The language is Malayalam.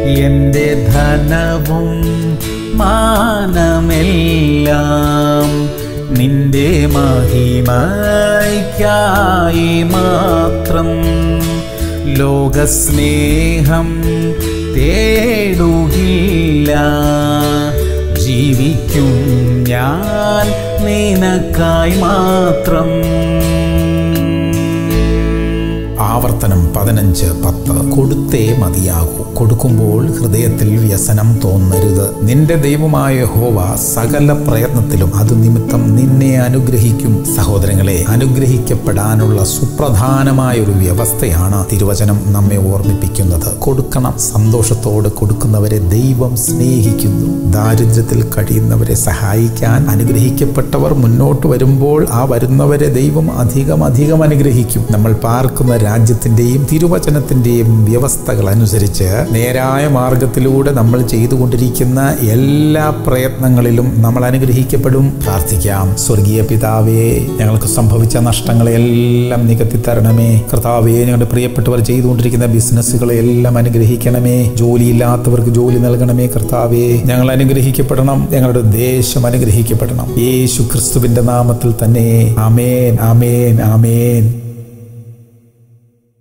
എൻ്റെ ധനവും മാനമെല്ലാം നിന്റെ മഹിമയ്ക്കായി മാത്രം ലോകസ്നേഹം തേടുകില്ല ജീവിക്കും ഞാൻ നിനക്കായി മാത്രം ആവർത്തനം പതിനഞ്ച് പത്ത് കൊടുത്തേ മതിയാകൂ കൊടുക്കുമ്പോൾ ഹൃദയത്തിൽ വ്യസനം തോന്നരുത് നിന്റെ ദൈവമായ ഹോവ സകല പ്രയത്നത്തിലും അത് നിമിത്തം നിന്നെ അനുഗ്രഹിക്കും സഹോദരങ്ങളെ അനുഗ്രഹിക്കപ്പെടാനുള്ള സുപ്രധാനമായ ഒരു വ്യവസ്ഥയാണ് തിരുവചനം നമ്മെ ഓർമ്മിപ്പിക്കുന്നത് കൊടുക്കണം സന്തോഷത്തോടെ കൊടുക്കുന്നവരെ ദൈവം സ്നേഹിക്കുന്നു ദാരിദ്ര്യത്തിൽ കഴിയുന്നവരെ സഹായിക്കാൻ അനുഗ്രഹിക്കപ്പെട്ടവർ മുന്നോട്ട് വരുമ്പോൾ ആ വരുന്നവരെ ദൈവം അധികം അധികം അനുഗ്രഹിക്കും നമ്മൾ പാർക്കുന്ന രാജ്യത്തിന്റെയും തിരുവചനത്തിന്റെയും വ്യവസ്ഥകൾ അനുസരിച്ച് നേരായ മാർഗത്തിലൂടെ നമ്മൾ ചെയ്തുകൊണ്ടിരിക്കുന്ന എല്ലാ പ്രയത്നങ്ങളിലും നമ്മൾ അനുഗ്രഹിക്കപ്പെടും പ്രാർത്ഥിക്കാം സ്വർഗീയ പിതാവേ ഞങ്ങൾക്ക് സംഭവിച്ച നഷ്ടങ്ങളെല്ലാം നികത്തി തരണമേ കർത്താവേ ഞങ്ങളുടെ പ്രിയപ്പെട്ടവർ ചെയ്തുകൊണ്ടിരിക്കുന്ന ബിസിനസ്സുകളെ എല്ലാം അനുഗ്രഹിക്കണമേ ജോലിയില്ലാത്തവർക്ക് ജോലി നൽകണമേ കർത്താവേ ഞങ്ങൾ അനുഗ്രഹിക്കപ്പെടണം ഞങ്ങളുടെ ദേശം അനുഗ്രഹിക്കപ്പെടണം യേശു ക്രിസ്തുവിന്റെ നാമത്തിൽ തന്നെ ആമേൻ ആമേൻ ആമേൻ